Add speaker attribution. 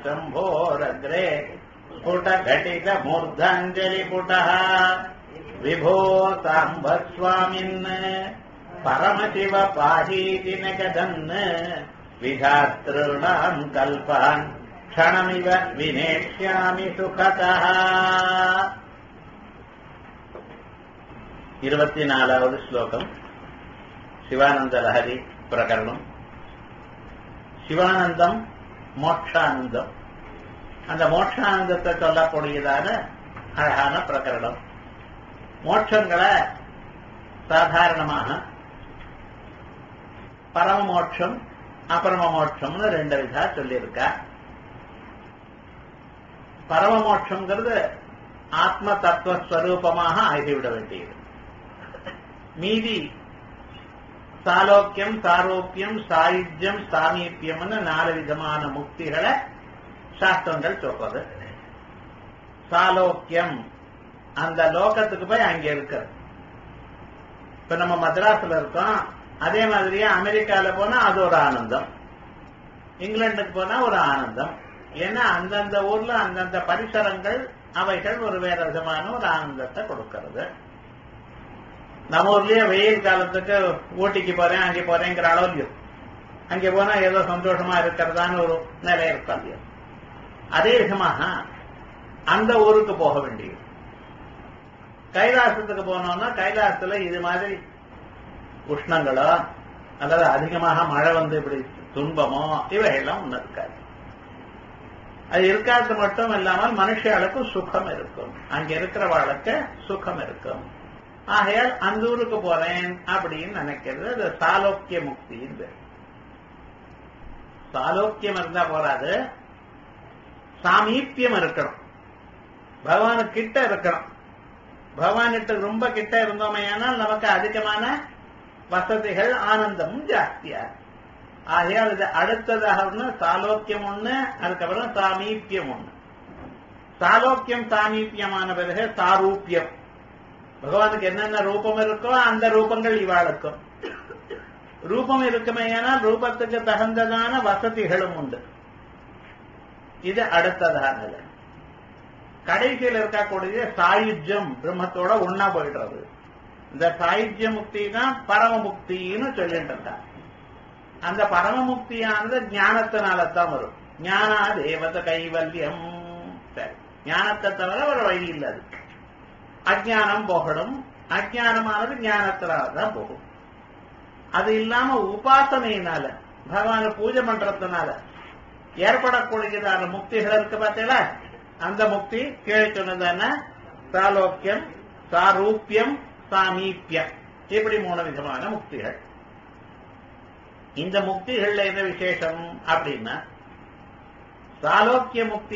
Speaker 1: शम्भोरग्रे स्फुटघटितमूर्धाञ्जलिपुटः विभो साम्बस्वामिन् परमशिव पाहीति न गदन् विधातॄणाम् कल्पान् क्षणमिव विनेष्यामि सुखतः இருபத்தி நாலாவது ஸ்லோகம் சிவானந்த லஹரி பிரகரணம் சிவானந்தம் மோட்சானந்தம் அந்த மோட்சானந்தத்தை சொல்லக்கூடியதான அழகான பிரகரணம் மோட்சங்களை சாதாரணமாக பரம மோட்சம் அபரம மோட்சம்னு ரெண்டு விதா சொல்லியிருக்கா பரம மோட்சம்ங்கிறது ஆத்ம தத்துவஸ்வரூபமாக ஆகிவிட வேண்டியது மீதி சாலோக்கியம் சாரோக்கியம் சாயுஜ்யம் சாமீபியம்னு நாலு விதமான முக்திகளை சாஸ்திரங்கள் சொல்றது சாலோக்கியம் அந்த லோகத்துக்கு போய் அங்க இருக்கிறது இப்ப நம்ம மദ്രാஸ்ல இருக்கோம் அதே மாதிரியே அமெரிக்கால போனா அது ஒரு ஆனந்தம் இங்கிலாந்துக்கு போனா ஒரு ஆனந்தம் ஏன்னா அந்தந்த ஊர்ல அந்தந்த பரிசரங்கள் அவைகள் ஒரு வேற விதமான ஒரு ஆனந்தத்தை கொடுக்கிறது நம்ம ஊர்லயே வெயில் காலத்துக்கு ஊட்டிக்கு போறேன் அங்கே போறேங்கிற அளவு அங்கே போனா ஏதோ சந்தோஷமா இருக்கிறதான்னு ஒரு நிலை இருக்காது அதே விதமாக அந்த ஊருக்கு போக வேண்டியது கைலாசத்துக்கு போனோம்னா கைலாசத்துல இது மாதிரி உஷ்ணங்களோ அல்லது அதிகமாக மழை வந்து இப்படி துன்பமோ இவையெல்லாம் ஒண்ணு இருக்காது அது இருக்காது மட்டும் இல்லாமல் மனுஷர்களுக்கு சுகம் இருக்கும் அங்க இருக்கிறவாளுக்கு சுகம் இருக்கும் ஆகையால் அந்த ஊருக்கு போறேன் அப்படின்னு நினைக்கிறது அது சாலோக்கிய முக்தி சாலோக்கியம் இருந்தா போறாது சாமீப்பியம் இருக்கணும் பகவானு கிட்ட இருக்கணும் பகவான்கிட்ட ரொம்ப கிட்ட இருந்தோமையானால் நமக்கு அதிகமான வசதிகள் ஆனந்தமும் ஜாஸ்தியா ஆகையால் இது அடுத்ததாக ஒண்ணு சாலோக்கியம் ஒண்ணு அதுக்கப்புறம் சாமீப்பியம் ஒண்ணு சாலோக்கியம் சாமீப்பியமான பிறகு சாரூப்பியம் பகவானுக்கு என்னென்ன ரூபம் இருக்கோ அந்த ரூபங்கள் இவாளுக்கும் ரூபம் இருக்குமே ஏனால் ரூபத்துக்கு தகுந்ததான வசதிகளும் உண்டு இது அடுத்ததானது கடைசியில் இருக்கக்கூடிய சாயுஜ்யம் பிரம்மத்தோட ஒன்னா போயிடுறது இந்த சாயுஜ்ய முக்தி தான் பரம முக்தின்னு சொல்லிட்டு இருந்தாங்க அந்த பரம முக்தியானது ஞானத்தினால தான் வரும் ஞானா தேவத கைவல்யம் சரி ஞானத்தை தவிர ஒரு வழி இல்லை அது அஜானம் போகணும் அஜானமானது ஞானத்தினால தான் போகும் அது இல்லாம உபாசனையினால பகவான பூஜை பண்றதுனால ஏற்படக்கூடியதான முக்திகள் இருக்கு பார்த்தீங்களா அந்த முக்தி கீழே சொன்னதான சாலோக்கியம் சாரூப்பியம் சாமீப்பியம் இப்படி மூணு விதமான முக்திகள் இந்த முக்திகள்ல என்ன விசேஷம் அப்படின்னா சாலோக்கிய முக்தி